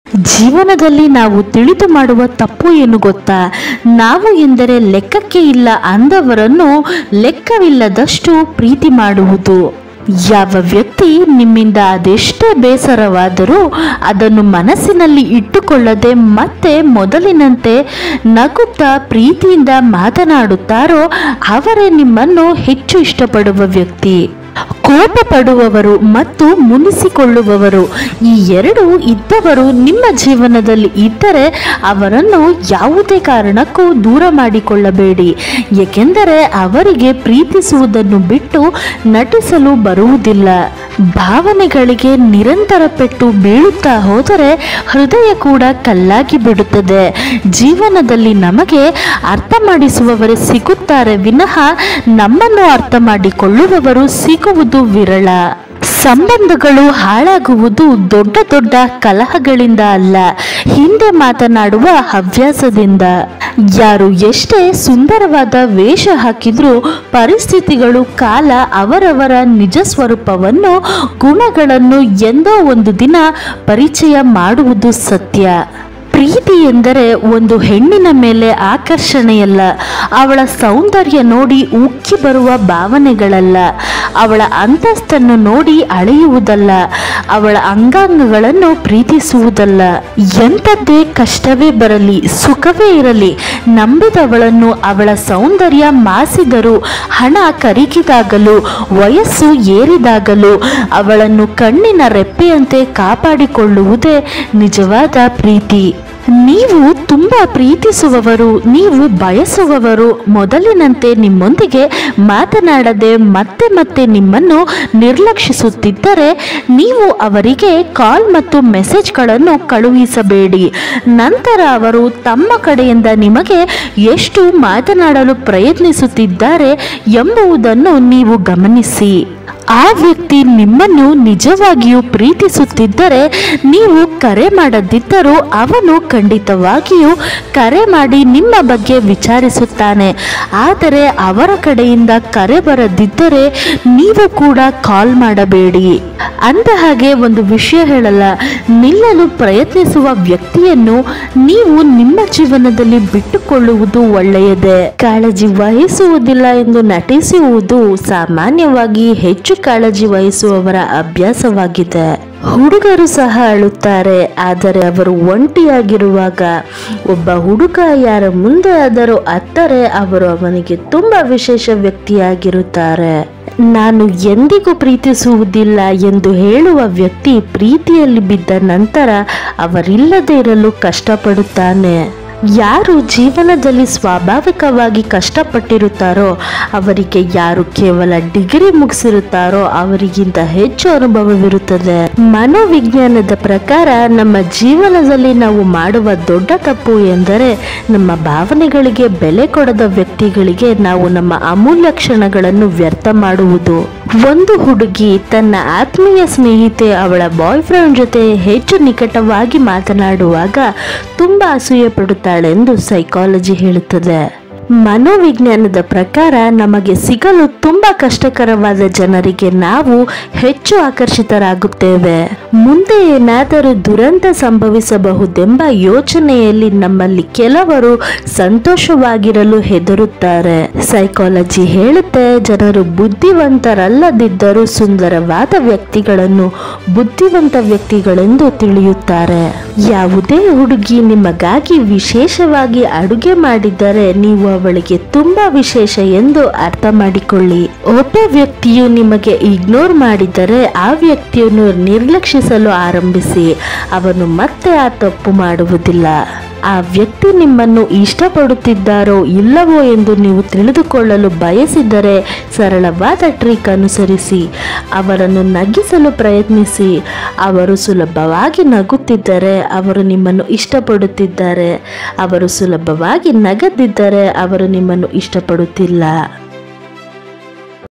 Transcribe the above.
ಜೀವನದಲ್ಲಿ ನಾವು ತಿಳಿದು ಮಾಡುವ ತಪ್ಪು ಏನು ಗೊತ್ತಾ ನಾವು ಎಂದರೆ ಲೆಕ್ಕಕ್ಕೆ ಇಲ್ಲ ಅಂದವರನ್ನು ಲೆಕ್ಕವಿಲ್ಲದಷ್ಟು ಪ್ರೀತಿ ಮಾಡುವುದು ಯಾವ ವ್ಯಕ್ತಿ ನಿಮ್ಮಿಂದ ಅದೆಷ್ಟೇ ಬೇಸರವಾದರೂ ಅದನ್ನು ಮನಸ್ಸಿನಲ್ಲಿ ಇಟ್ಟುಕೊಳ್ಳದೆ ಮತ್ತೆ ಮೊದಲಿನಂತೆ ನಗುತ್ತಾ ಪ್ರೀತಿಯಿಂದ ಮಾತನಾಡುತ್ತಾರೋ ಅವರೇ ನಿಮ್ಮನ್ನು ಹೆಚ್ಚು ಇಷ್ಟಪಡುವ ವ್ಯಕ್ತಿ ಕೋಪ ಪಡುವವರು ಮತ್ತು ಮುನಿಸಿಕೊಳ್ಳುವವರು ಈ ಎರಡು ಇದ್ದವರು ನಿಮ್ಮ ಜೀವನದಲ್ಲಿ ಇದ್ದರೆ ಅವರನ್ನು ಯಾವುದೇ ಕಾರಣಕ್ಕೂ ದೂರ ಮಾಡಿಕೊಳ್ಳಬೇಡಿ ಏಕೆಂದರೆ ಅವರಿಗೆ ಪ್ರೀತಿಸುವುದನ್ನು ಬಿಟ್ಟು ನಟಿಸಲು ಬರುವುದಿಲ್ಲ ಭಾವನೆಗಳಿಗೆ ನಿರಂತರ ಪೆಟ್ಟು ಬೀಳುತ್ತಾ ಹೋದರೆ ಹೃದಯ ಕೂಡ ಕಲ್ಲಾಗಿ ಬಿಡುತ್ತದೆ ಜೀವನದಲ್ಲಿ ನಮಗೆ ಅರ್ಥ ಮಾಡಿಸುವವರೇ ಸಿಗುತ್ತಾರೆ ವಿನಃ ನಮ್ಮನ್ನು ಅರ್ಥ ಮಾಡಿಕೊಳ್ಳುವವರು ಸಿಗುವುದು ವಿರಳ ಸಂಬಂಧಗಳು ಹಾಳಾಗುವುದು ದೊಡ್ಡ ದೊಡ್ಡ ಕಲಹಗಳಿಂದ ಅಲ್ಲ ಹಿಂದೆ ಮಾತನಾಡುವ ಹವ್ಯಾಸದಿಂದ ಯಾರು ಎಷ್ಟೇ ಸುಂದರವಾದ ವೇಷ ಹಾಕಿದ್ರೂ ಪರಿಸ್ಥಿತಿಗಳು ಕಾಲ ಅವರವರ ನಿಜ ಸ್ವರೂಪವನ್ನು ಗುಣಗಳನ್ನು ಎಂದೋ ಒಂದು ದಿನ ಪರಿಚಯ ಮಾಡುವುದು ಸತ್ಯ ಪ್ರೀತಿ ಎಂದರೆ ಒಂದು ಹೆಣ್ಣಿನ ಮೇಲೆ ಆಕರ್ಷಣೆಯಲ್ಲ ಅವಳ ಸೌಂದರ್ಯ ನೋಡಿ ಉಕ್ಕಿ ಬರುವ ಭಾವನೆಗಳಲ್ಲ ಅವಳ ಅಂತಸ್ತನ್ನು ನೋಡಿ ಅಳೆಯುವುದಲ್ಲ ಅವಳ ಅಂಗಾಂಗಗಳನ್ನು ಪ್ರೀತಿಸುವುದಲ್ಲ ಎಂಥದ್ದೇ ಕಷ್ಟವೇ ಬರಲಿ ಸುಖವೇ ಇರಲಿ ನಂಬಿದವಳನ್ನು ಅವಳ ಸೌಂದರ್ಯ ಮಾಸಿದರೂ ಹಣ ಕರಿಗಿದಾಗಲೂ ವಯಸ್ಸು ಏರಿದಾಗಲೂ ಅವಳನ್ನು ಕಣ್ಣಿನ ರೆಪ್ಪೆಯಂತೆ ಕಾಪಾಡಿಕೊಳ್ಳುವುದೇ ನಿಜವಾದ ಪ್ರೀತಿ ನೀವು ತುಂಬ ಪ್ರೀತಿಸುವವರು ನೀವು ಬಯಸುವವರು ಮೊದಲಿನಂತೆ ನಿಮ್ಮೊಂದಿಗೆ ಮಾತನಾಡದೆ ಮತ್ತೆ ಮತ್ತೆ ನಿಮ್ಮನ್ನು ನಿರ್ಲಕ್ಷಿಸುತ್ತಿದ್ದರೆ ನೀವು ಅವರಿಗೆ ಕಾಲ್ ಮತ್ತು ಮೆಸೇಜ್ಗಳನ್ನು ಕಳುಹಿಸಬೇಡಿ ನಂತರ ಅವರು ತಮ್ಮ ಕಡೆಯಿಂದ ನಿಮಗೆ ಎಷ್ಟು ಮಾತನಾಡಲು ಪ್ರಯತ್ನಿಸುತ್ತಿದ್ದಾರೆ ಎಂಬುದನ್ನು ನೀವು ಗಮನಿಸಿ ಆ ವ್ಯಕ್ತಿ ನಿಮ್ಮನ್ನು ನಿಜವಾಗಿಯೂ ಪ್ರೀತಿಸುತ್ತಿದ್ದರೆ ನೀವು ಕರೆ ಮಾಡದಿದ್ದರೂ ಅವನು ಖಂಡಿತವಾಗಿಯೂ ಕರೆ ಮಾಡಿ ನಿಮ್ಮ ಬಗ್ಗೆ ವಿಚಾರಿಸುತ್ತಾನೆ ಆದರೆ ಅವರ ಕಡೆಯಿಂದ ಕರೆ ಬರದಿದ್ದರೆ ನೀವು ಕೂಡ ಕಾಲ್ ಮಾಡಬೇಡಿ ಅಂದ ಹಾಗೆ ಒಂದು ವಿಷಯ ಹೇಳಲ್ಲ ನಿಲ್ಲಲು ಪ್ರಯತ್ನಿಸುವ ವ್ಯಕ್ತಿಯನ್ನು ನೀವು ನಿಮ್ಮ ಜೀವನದಲ್ಲಿ ಬಿಟ್ಟುಕೊಳ್ಳುವುದು ಒಳ್ಳೆಯದೇ ಕಾಳಜಿ ವಹಿಸುವುದಿಲ್ಲ ಎಂದು ನಟಿಸುವುದು ಸಾಮಾನ್ಯವಾಗಿ ಹೆಚ್ಚು ಕಾಳಜಿ ವಹಿಸುವವರ ಅಭ್ಯಾಸವಾಗಿದೆ ಹುಡುಗರು ಸಹ ಅಳುತ್ತಾರೆ ಆದರೆ ಅವರು ಒಂಟಿಯಾಗಿರುವಾಗ ಒಬ್ಬ ಹುಡುಗ ಯಾರ ಮುಂದೆ ಆದರೂ ಅತ್ತರೆ ಅವರು ಅವನಿಗೆ ತುಂಬಾ ವಿಶೇಷ ವ್ಯಕ್ತಿಯಾಗಿರುತ್ತಾರೆ ನಾನು ಎಂದಿಗೂ ಪ್ರೀತಿಸುವುದಿಲ್ಲ ಎಂದು ಹೇಳುವ ವ್ಯಕ್ತಿ ಪ್ರೀತಿಯಲ್ಲಿ ಬಿದ್ದ ನಂತರ ಅವರಿಲ್ಲದೆ ಇರಲು ಕಷ್ಟಪಡುತ್ತಾನೆ ಯಾರು ಜೀವನದಲ್ಲಿ ಸ್ವಾಭಾವಿಕವಾಗಿ ಕಷ್ಟಪಟ್ಟಿರುತ್ತಾರೋ ಅವರಿಗೆ ಯಾರು ಕೇವಲ ಡಿಗ್ರಿ ಮುಗಿಸಿರುತ್ತಾರೋ ಅವರಿಗಿಂತ ಹೆಚ್ಚು ಅನುಭವವಿರುತ್ತದೆ ಮನೋವಿಜ್ಞಾನದ ಪ್ರಕಾರ ನಮ್ಮ ಜೀವನದಲ್ಲಿ ನಾವು ಮಾಡುವ ದೊಡ್ಡ ತಪ್ಪು ಎಂದರೆ ನಮ್ಮ ಭಾವನೆಗಳಿಗೆ ಬೆಲೆ ಕೊಡದ ವ್ಯಕ್ತಿಗಳಿಗೆ ನಾವು ನಮ್ಮ ಅಮೂಲ್ಯ ಕ್ಷಣಗಳನ್ನು ವ್ಯರ್ಥ ಮಾಡುವುದು ಒಂದು ಹುಡುಗಿ ತನ್ನ ಆತ್ಮೀಯ ಸ್ನೇಹಿತೆ ಅವಳ ಬಾಯ್ ಫ್ರೆಂಡ್ ಜೊತೆ ಹೆಚ್ಚು ನಿಕಟವಾಗಿ ಮಾತನಾಡುವಾಗ ತುಂಬಾ ಅಸೂಯೆ ಪಡುತ್ತಾಳೆಂದು ಸೈಕಾಲಜಿ ಹೇಳುತ್ತದೆ ಮನೋವಿಜ್ಞಾನದ ಪ್ರಕಾರ ನಮಗೆ ಸಿಗಲು ತುಂಬಾ ಕಷ್ಟಕರವಾದ ಜನರಿಗೆ ನಾವು ಹೆಚ್ಚು ಆಕರ್ಷಿತರಾಗುತ್ತೇವೆ ಮುಂದೆ ಏನಾದರೂ ದುರಂತ ಸಂಭವಿಸಬಹುದೆಂಬ ಯೋಚನೆಯಲ್ಲಿ ನಮ್ಮಲ್ಲಿ ಕೆಲವರು ಸಂತೋಷವಾಗಿರಲು ಹೆದರುತ್ತಾರೆ ಸೈಕಾಲಜಿ ಹೇಳುತ್ತೆ ಜನರು ಬುದ್ಧಿವಂತರಲ್ಲದಿದ್ದರೂ ಸುಂದರವಾದ ವ್ಯಕ್ತಿಗಳನ್ನು ಬುದ್ಧಿವಂತ ವ್ಯಕ್ತಿಗಳೆಂದು ತಿಳಿಯುತ್ತಾರೆ ಯಾವುದೇ ಹುಡುಗಿ ನಿಮಗಾಗಿ ವಿಶೇಷವಾಗಿ ಅಡುಗೆ ಮಾಡಿದ್ದರೆ ನೀವು ಅವಳಿಗೆ ತುಂಬಾ ವಿಶೇಷ ಎಂದು ಅರ್ಥ ಮಾಡಿಕೊಳ್ಳಿ ಒಬ್ಬ ವ್ಯಕ್ತಿಯು ನಿಮಗೆ ಇಗ್ನೋರ್ ಮಾಡಿದರೆ ಆ ವ್ಯಕ್ತಿಯನ್ನು ನಿರ್ಲಕ್ಷಿಸಲು ಆರಂಭಿಸಿ ಅವನು ಮತ್ತೆ ಆ ತಪ್ಪು ಮಾಡುವುದಿಲ್ಲ ಆ ವ್ಯಕ್ತಿ ನಿಮ್ಮನ್ನು ಇಷ್ಟಪಡುತ್ತಿದ್ದಾರೋ ಇಲ್ಲವೋ ಎಂದು ನೀವು ತಿಳಿದುಕೊಳ್ಳಲು ಬಯಸಿದರೆ ಸರಳವಾದ ಟ್ರಿಕ್ ಅನುಸರಿಸಿ ಅವರನ್ನು ನಗಿಸಲು ಪ್ರಯತ್ನಿಸಿ ಅವರು ಸುಲಭವಾಗಿ ನಗುತ್ತಿದ್ದರೆ ಅವರು ನಿಮ್ಮನ್ನು ಇಷ್ಟಪಡುತ್ತಿದ್ದಾರೆ ಅವರು ಸುಲಭವಾಗಿ ನಗದಿದ್ದರೆ ಅವರು ನಿಮ್ಮನ್ನು ಇಷ್ಟಪಡುತ್ತಿಲ್ಲ